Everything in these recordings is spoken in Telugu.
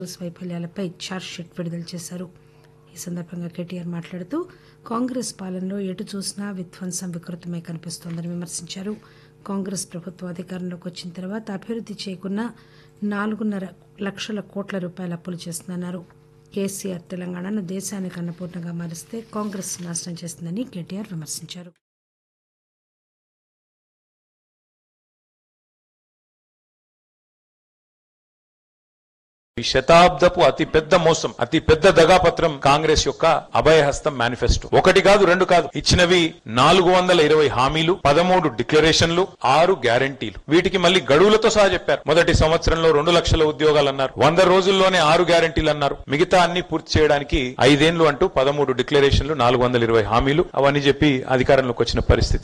కాంగ్రెస్ వైఫల్యాలపై ఛార్జ్షీట్ విడుదల చేశారు ఈ సందర్భంగా కేటీఆర్ మాట్లాడుతూ కాంగ్రెస్ పాలనలో ఎటు చూసినా విధ్వంసం వికృతమే కనిపిస్తోందని విమర్శించారు కాంగ్రెస్ ప్రభుత్వం అధికారంలోకి వచ్చిన తర్వాత అభివృద్ది చేయకున్నా నాలుగున్నర లక్షల కోట్ల రూపాయల అప్పులు చేస్తుందన్నారు కేసీఆర్ తెలంగాణను దేశానికి అన్నపూర్ణగా మారిస్తే కాంగ్రెస్ నాశనం చేస్తుందని కేటీఆర్ విమర్శించారు ఈ శతాబ్దపు అతి పెద్ద మోసం అతి పెద్ద దగాపత్రం కాంగ్రెస్ యొక్క అభయహస్తం మేనిఫెస్టో ఒకటి కాదు రెండు కాదు ఇచ్చినవి నాలుగు వందల ఇరవై హామీలు పదమూడు డిక్లరేషన్లు ఆరు గ్యారంటీలు వీటికి మళ్ళీ గడువులతో సహా చెప్పారు మొదటి సంవత్సరంలో రెండు లక్షల ఉద్యోగాలు అన్నారు వంద రోజుల్లోనే ఆరు గ్యారంటీలు అన్నారు మిగతా అన్ని పూర్తి చేయడానికి ఐదేళ్లు అంటూ పదమూడు డిక్లరేషన్లు నాలుగు వందల ఇరవై హామీలు అవన్నీ చెప్పి అధికారంలోకి వచ్చిన పరిస్థితి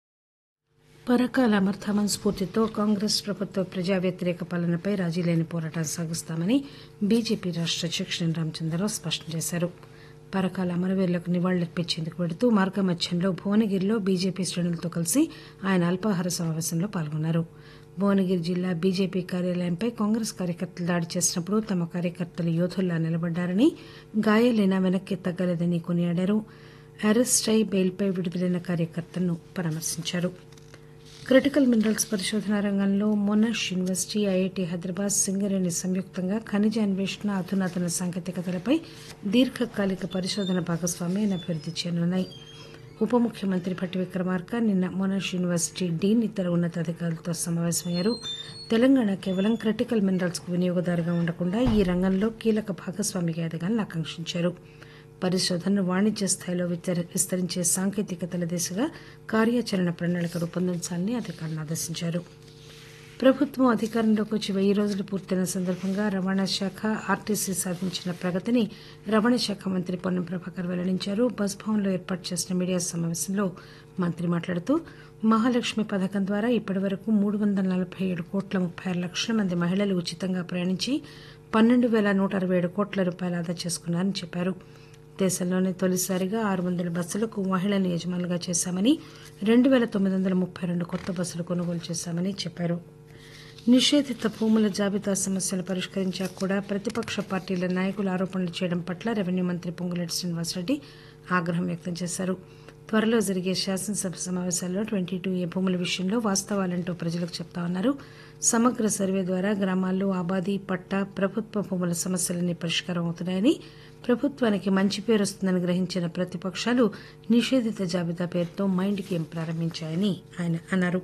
పరకాల అమర్థామన్ స్ఫూర్తితో కాంగ్రెస్ ప్రభుత్వ ప్రజా వ్యతిరేక పాలనపై రాజీలేని పోరాటం సాగిస్తామని బీజేపీ రాష్ట అధ్యక్షుడు రామచంద్రరావు స్పష్టం చేశారు పరకాల అమరవీరులకు నివాళులర్పించేందుకు వెడుతూ మార్గమధ్యంలో భువనగిరిలో బీజేపీ శ్రేణులతో కలిసి ఆయన అల్పాహార సమావేశంలో పాల్గొన్నారు భువనగిరి జిల్లా బీజేపీ కార్యాలయంపై కాంగ్రెస్ కార్యకర్తలు దాడి చేసినప్పుడు తమ కార్యకర్తలు యోధుల్లా నిలబడ్డారని గాయాలైనా వెనక్కి తగ్గలేదని కొనియాడారు అరెస్ట్ అయి బెయిల్పై విడుదలైన కార్యకర్తలను పరామర్శించారు క్రిటికల్ మినరల్స్ పరిశోధన రంగంలో Monash university IIT Hyderabad Singareni సంయుక్తంగా ఖనిజ అన్వేషణ అధునాతన సాంకేతికతలపై దీర్ఘకాలిక పరిశోధన భాగస్వామ్యాన్ని అభివృద్ది చేయనున్నాయి ఉప ముఖ్యమంత్రి భట్టి విక్రమార్క నిన్న మొనాష్ యూనివర్సిటీ డీన్ ఇతర ఉన్నతాధికారులతో సమావేశమయ్యారు తెలంగాణ కేవలం క్రిటికల్ మినరల్స్ కు వినియోగదారుగా ఉండకుండా ఈ రంగంలో కీలక భాగస్వామిగా ఎదగాలని ఆకాంక్షించారు పరిశోధనను వాణిజ్య స్థాయిలో విస్తరించే సాంకేతికతల దిశగా కార్యాచరణ ప్రణాళిక రూపొందించాలని అధికారులను ఆదేశించారు ప్రభుత్వం అధికారంలోకి వచ్చి వెయ్యి రోజులు పూర్తయిన సందర్భంగా రవాణా శాఖ ఆర్టీసీ సాధించిన ప్రగతిని రవాణా శాఖ మంత్రి పొన్నం ప్రభాకర్ వెల్లడించారు బస్ భవన్లో ఏర్పాటు చేసిన మీడియా సమావేశంలో మంత్రి మాట్లాడుతూ మహాలక్ష్మి పథకం ద్వారా ఇప్పటి వరకు మూడు వందల నలభై ఏడు కోట్ల ముప్పై ఆరు లక్షల మంది మహిళలు ఉచితంగా ప్రయాణించి పన్నెండు పేల నూట అరవై ఏడు కోట్ల రూపాయలు ఆదా చేసుకున్నారని చెప్పారు దేశంలోనే తొలిసారిగా ఆరు వందల బస్సులకు మహిళలను యజమానులుగా చేశామని రెండు పేల తొమ్మిది వందల ముప్పై రెండు కొత్త బస్సులు కొనుగోలు చేశామని చెప్పారు నిషేధిత భూముల జాబితా సమస్యలు పరిష్కరించాక కూడా ప్రతిపక్ష పార్టీల నాయకులు ఆరోపణలు చేయడం పట్ల రెవెన్యూ మంత్రి పొంగులేటి శ్రీనివాసరెడ్డి ఆగ్రహం వ్యక్తం చేశారు త్వరలో జరిగే శాసనసభ సమావేశాల్లో ట్వంటీ టూ ఏ భూముల విషయంలో వాస్తవాలంటూ ప్రజలకు చెప్తామన్నారు సమగ్ర సర్వే ద్వారా గ్రామాల్లో ఆబాది పట్టా ప్రభుత్వ భూముల సమస్యలన్నీ పరిష్కారం అవుతున్నాయని ప్రభుత్వానికి మంచి పేరు వస్తుందని గ్రహించిన ప్రతిపక్షాలు నిషేధిత జాబితా పేరుతో మైండ్ గేమ్ ప్రారంభించాయని ఆయన అన్నారు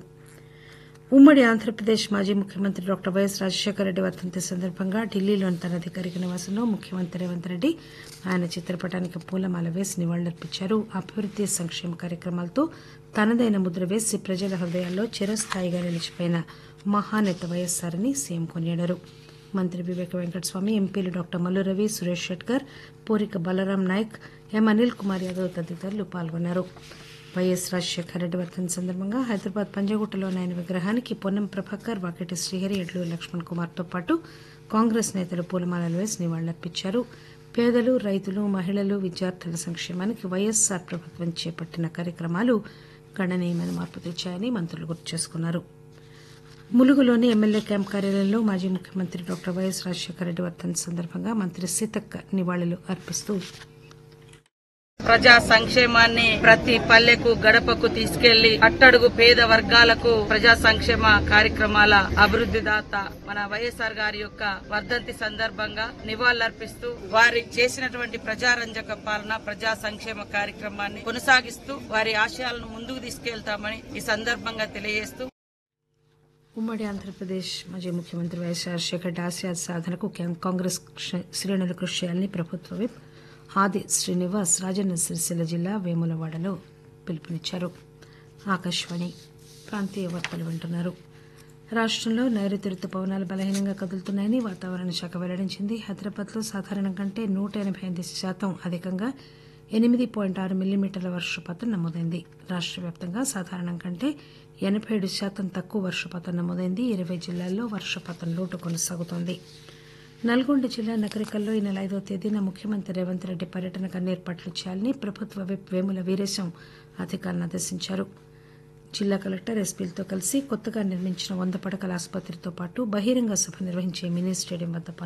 ఉమ్మడి ఆంధ్రప్రదేశ్ మాజీ ముఖ్యమంత్రి డాక్టర్ వైఎస్ రాజశేఖర రెడ్డి వర్ధంతి సందర్భంగా ఢిల్లీలోని తన అధికారిక నివాసంలో ముఖ్యమంత్రి రేవంత్ రెడ్డి ఆయన చిత్రపటానికి పూలమాల వేసి నివాళులర్పించారు అభివృద్ది సంక్షేమ కార్యక్రమాలతో తనదైన ముద్ర వేసి ప్రజల హృదయాల్లో చిరస్థాయిగా నిలిచిపోయిన మహానేత వైఎస్ఆర్ అని సీఎం కొనియాడారు మంత్రి వివేక వెంకటస్వామి ఎంపీలు డాక్టర్ మల్లు రవి సురేష్ షెట్కర్ పూరిక బలరాం నాయక్ ఎం అనిల్ కుమార్ యాదవ్ తదితరులు పాల్గొన్నారు వైఎస్ రాజశేఖర రెడ్డి వర్ధన్ సందర్భంగా హైదరాబాద్ పంజగుట్టలోని ఆయన విగ్రహానికి పొన్నం ప్రభాకర్ వాకిటి శ్రీహరి ఎడ్లు లక్ష్మణ్ కుమార్తో పాటు కాంగ్రెస్ నేతలు పూలమాలలు వేసి నివాళులర్పించారు పేదలు రైతులు మహిళలు విద్యార్థుల సంక్షేమానికి వైఎస్ఆర్ ప్రభుత్వం చేపట్టిన కార్యక్రమాలు గణనీయమైన మార్పు తెచ్చాయని మంత్రులు గుర్తు చేసుకున్నారు ములుగులోని ఎమ్మెల్యే క్యాంప్ కార్యాలయంలో మాజీ ముఖ్యమంత్రి డాక్టర్ వైఎస్ రాజశేఖర రెడ్డి వర్ధన్ సందర్భంగా మంత్రి సీతక్క నివాళులు అర్పిస్తూ ప్రజా సంక్షేమాన్ని ప్రతి పల్లెకు గడపకు తీసుకెళ్లి అట్టడుగు పేద వర్గాలకు ప్రజా సంక్షేమ కార్యక్రమాల అభివృద్ది దాత మన వైఎస్ఆర్ గారి యొక్క వర్ధంతి సందర్భంగా నివాళులర్పిస్తూ వారి చేసినటువంటి ప్రజారంజక పాలన ప్రజా సంక్షేమ కార్యక్రమాన్ని కొనసాగిస్తూ వారి ఆశయాలను ముందుకు తీసుకెళ్తామని ఈ సందర్భంగా తెలియజేస్తూ ఉమ్మడి ఆంధ్రప్రదేశ్ మాజీ ముఖ్యమంత్రి వైఎస్ రాజశేఖర రెడ్డి ఆశయ సాధనకు కాంగ్రెస్ శ్రేణులు కృషి చేయాలని ప్రభుత్వ విప్ ఆది శ్రీనివాస్ రాజన్న సిరిసిల్ల జిల్లా వేములవాడలో పిలుపునిచ్చారు ఆకాశవాణి ప్రాంతీయ వార్తలు వింటున్నారు రాష్టంలో నైరుతి రుతుపవనాలు బలహీనంగా కదులుతున్నాయని వాతావరణ శాఖ వెల్లడించింది హైదరాబాద్లో సాధారణం కంటే నూట ఎనభై ఎనిమిది శాతం అధికంగా ఎనిమిది పాయింట్ ఆరు మిల్లీమీటర్ల వర్షపాతం నమోదైంది రాష్ట్ర వ్యాప్తంగా సాధారణం కంటే ఎనభై ఏడు శాతం తక్కువ వర్షపాతం నమోదైంది ఇరవై జిల్లాల్లో వర్షపాతం లోటు కొనసాగుతోంది నల్గొండ జిల్లా నగరికల్లో ఈ నెల ఐదో తేదీన ముఖ్యమంత్రి రేవంత్ రెడ్డి పర్యటనకు అన్ని ఏర్పాట్లు చేయాలని ప్రభుత్వ విప్ వేముల వీరేశం అధికారులను ఆదేశించారు జిల్లా కలెక్టర్ ఎస్పీలతో కలిసి కొత్తగా నిర్మించిన వంద పడకల ఆసుపత్రితో పాటు బహిరంగ సభ నిర్వహించే మినీ స్టేడియం వద్ద